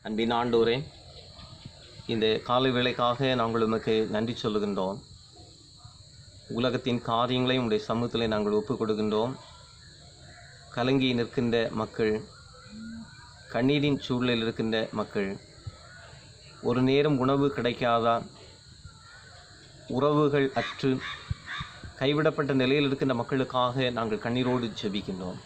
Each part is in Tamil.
அன்பின் ஆண்டோரே இந்த காலை வேளைக்காக நாங்கள் உமக்கு நன்றி சொல்லுகின்றோம் உலகத்தின் காரியங்களை உடைய சமூகத்தில் நாங்கள் ஒப்புக் கொடுக்கின்றோம் கலங்கி நிற்கின்ற மக்கள் கண்ணீரின் சூழலில் இருக்கின்ற மக்கள் ஒரு நேரம் உணவு கிடைக்காதா உறவுகள் அற்று கைவிடப்பட்ட நிலையில் இருக்கின்ற மக்களுக்காக நாங்கள் கண்ணீரோடு ஜெபிக்கின்றோம்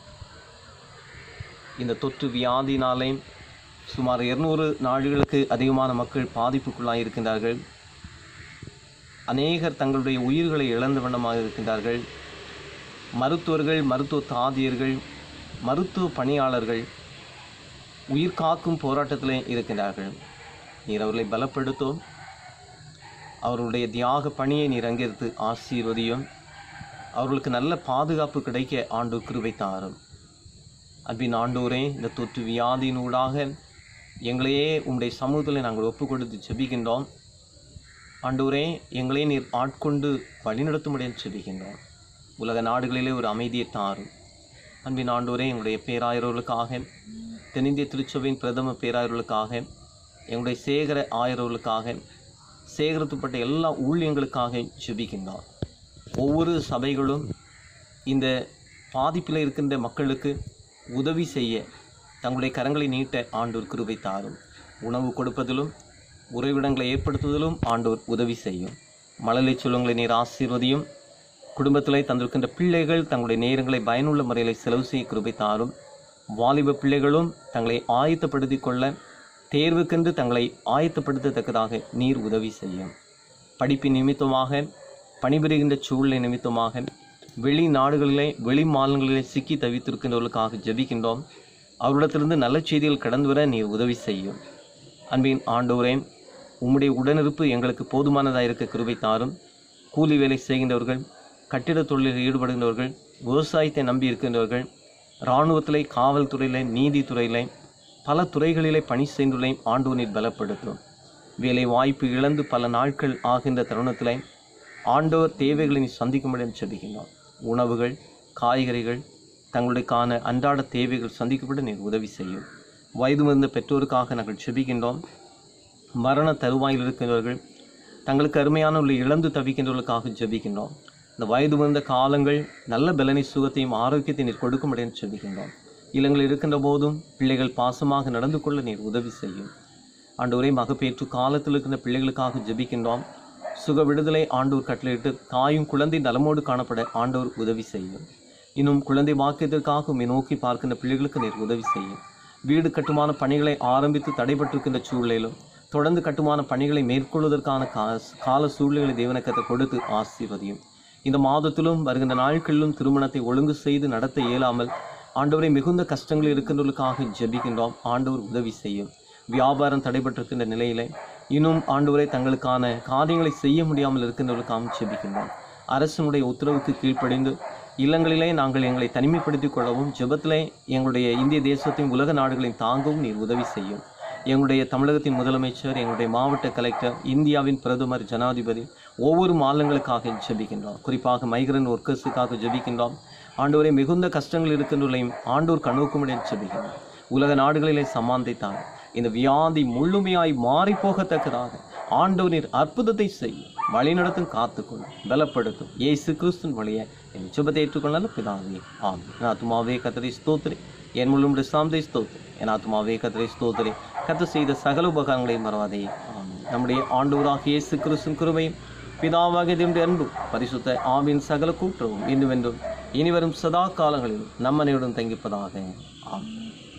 இந்த தொற்று வியாதினாலே சுமார் இருநூறு நாடுகளுக்கு அதிகமான மக்கள் பாதிப்புக்குள்ளாக இருக்கின்றார்கள் அநேகர் தங்களுடைய உயிர்களை இழந்த வண்ணமாக இருக்கின்றார்கள் மருத்துவர்கள் மருத்துவ தாதியர்கள் மருத்துவ பணியாளர்கள் உயிர் காக்கும் போராட்டத்திலே இருக்கின்றார்கள் நீர் அவர்களை பலப்படுத்தும் அவர்களுடைய தியாக பணியை நீர் அங்கீகரித்து ஆசீர்வதியும் அவர்களுக்கு நல்ல பாதுகாப்பு கிடைக்க ஆண்டு கிருபை தாரும் அன்பின் ஆண்டோரே இந்த தொற்று வியாதியினூடாக எங்களையே உம்முடைய சமூகத்தில் நாங்கள் ஒப்பு கொடுத்து செபிக்கின்றோம் ஆண்டோரே எங்களே நீர் ஆட்கொண்டு வழிநடத்தும்படியாக செபிக்கின்றோம் உலக நாடுகளிலே ஒரு அமைதியை தாரும் அன்பின் ஆண்டோரே எங்களுடைய பேராயர்களுக்காக தென்னிந்திய திருச்சபையின் பிரதம பேராயர்களுக்காக எங்களுடைய சேகர ஆயர்களுக்காக சேகரிக்கப்பட்ட எல்லா ஊழியங்களுக்காக செபிக்கின்றோம் ஒவ்வொரு சபைகளும் இந்த பாதிப்பில் இருக்கின்ற மக்களுக்கு உதவி செய்ய தங்களுடைய கரங்களை நீட்ட ஆண்டோர் கிருபை தாரும் உணவு கொடுப்பதிலும் உறைவிடங்களை ஏற்படுத்துவதிலும் ஆண்டோர் உதவி செய்யும் மழலை சொல்லுங்களை நீர் ஆசீர்வதியும் குடும்பத்திலே தந்திருக்கின்ற பிள்ளைகள் தங்களுடைய நேரங்களை பயனுள்ள முறையில் செலவு செய்ய கிருபை தாரும் வாலிப பிள்ளைகளும் தங்களை ஆயத்தப்படுத்திக் கொள்ள தேர்வுக்கென்று தங்களை ஆயத்தப்படுத்தத்தக்கதாக நீர் உதவி செய்யும் படிப்பின் நிமித்தமாக பணிபுரிகின்ற சூழ்நிலை நிமித்தமாக வெளி நாடுகளிலே வெளி மாநிலங்களிலே சிக்கி தவித்திருக்கின்றவர்களுக்காக ஜெபிக்கின்றோம் அவரிடத்திலிருந்து நல்ல செய்திகள் கடந்து வர நீர் உதவி செய்யும் அன்பின் ஆண்டோரே உம்முடைய உடனிருப்பு எங்களுக்கு போதுமானதாக இருக்க கிருபை தாரும் கூலி வேலை செய்கின்றவர்கள் கட்டிடத் தொழிலில் ஈடுபடுகின்றவர்கள் விவசாயத்தை நம்பி இருக்கின்றவர்கள் இராணுவத்திலே காவல்துறையிலே நீதித்துறையிலே பல துறைகளிலே பணி செய்துள்ளே ஆண்டு நீர் பலப்படுத்தும் வேலை வாய்ப்பு இழந்து பல நாட்கள் ஆகின்ற தருணத்திலே ஆண்டவர் தேவைகளை நீ சந்திக்கும்படி செபிக்கின்றோம் உணவுகள் காய்கறிகள் தங்களுக்கான அன்றாட தேவைகள் சந்திக்கப்பட நீர் உதவி செய்யும் வயது வந்த பெற்றோருக்காக நாங்கள் செபிக்கின்றோம் மரண தருவாயில் இருக்கின்றவர்கள் தங்களுக்கு அருமையான உள்ள இழந்து தவிக்கின்றவர்களுக்காக ஜெபிக்கின்றோம் இந்த வயது வந்த காலங்கள் நல்ல பலனை சுகத்தையும் ஆரோக்கியத்தை நீர் கொடுக்கும்படி செபிக்கின்றோம் இல்லங்கள் இருக்கின்ற போதும் பிள்ளைகள் பாசமாக நடந்து கொள்ள நீர் உதவி செய்யும் ஆண்டவரே மகப்பேற்று காலத்தில் இருக்கின்ற பிள்ளைகளுக்காக ஜெபிக்கின்றோம் சுக விடுதலை ஆண்டோர் கட்டளையிட்டு தாயும் குழந்தை நலமோடு காணப்பட ஆண்டோர் உதவி செய்யும் இன்னும் குழந்தை வாக்கியத்திற்காக உம்மை நோக்கி பார்க்கின்ற பிள்ளைகளுக்கு நீர் உதவி செய்யும் வீடு கட்டுமான பணிகளை ஆரம்பித்து தடைபட்டிருக்கின்ற சூழ்நிலையிலும் தொடர்ந்து கட்டுமான பணிகளை மேற்கொள்வதற்கான கா கால சூழ்நிலை தேவனக்கத்தை கொடுத்து ஆசீர்வதியும் இந்த மாதத்திலும் வருகின்ற நாட்களிலும் திருமணத்தை ஒழுங்கு செய்து நடத்த இயலாமல் ஆண்டவரை மிகுந்த கஷ்டங்கள் இருக்கின்றவர்களுக்காக ஜெபிக்கின்றோம் ஆண்டவர் உதவி செய்யும் வியாபாரம் தடைபட்டிருக்கின்ற நிலையிலே இன்னும் ஆண்டவரை தங்களுக்கான காரியங்களை செய்ய முடியாமல் இருக்கின்றவர்களுக்காக ஜெபிக்கின்றோம் அரசனுடைய உத்தரவுக்கு கீழ்ப்படிந்து இல்லங்களிலே நாங்கள் எங்களை தனிமைப்படுத்திக் கொள்ளவும் ஜெபத்திலே எங்களுடைய இந்திய தேசத்தையும் உலக நாடுகளையும் தாங்கவும் நீர் உதவி செய்யும் எங்களுடைய தமிழகத்தின் முதலமைச்சர் எங்களுடைய மாவட்ட கலெக்டர் இந்தியாவின் பிரதமர் ஜனாதிபதி ஒவ்வொரு மாநிலங்களுக்காக ஜெபிக்கின்றோம் குறிப்பாக மைக்ரன் ஒர்க்கர்ஸுக்காக ஜெபிக்கின்றோம் ஆண்டவரை மிகுந்த கஷ்டங்கள் இருக்கின்றவர்களையும் ஆண்டோர் கண்ணோக்கும்படி ஜெபிக்கின்றோம் உலக நாடுகளிலே சமாந்தித்தார் இந்த வியாதி முழுமையாய் மாறி போகத்தக்கதாக ஆண்டவரின் அற்புதத்தை செய்யும் வழிநடத்தும் காத்துக்கொள்ளும் பலப்படுத்தும் இயேசு கிறிஸ்துவின் வழியை என் சுபத்தை ஏற்றுக்கொள்ள பிதாவே ஆம் என் ஆத்மாவே கத்தரை ஸ்தோத்திரி என் முழும் சாந்தை ஸ்தோத்திரி என் ஆத்மாவே கத்தரை ஸ்தோத்திரி கத்து செய்த சகல உபகாரங்களையும் மறவாதே ஆம் நம்முடைய ஆண்டவராக இயேசு கிறிஸ்துவின் கிருபையும் பிதாவாக தேவனுடைய அன்பும் பரிசுத்த ஆவின் சகல கூற்றவும் இன்னும் என்றும் இனிவரும் சதா காலங்களிலும் நம்மனையுடன் தங்கிப்பதாக ஆம்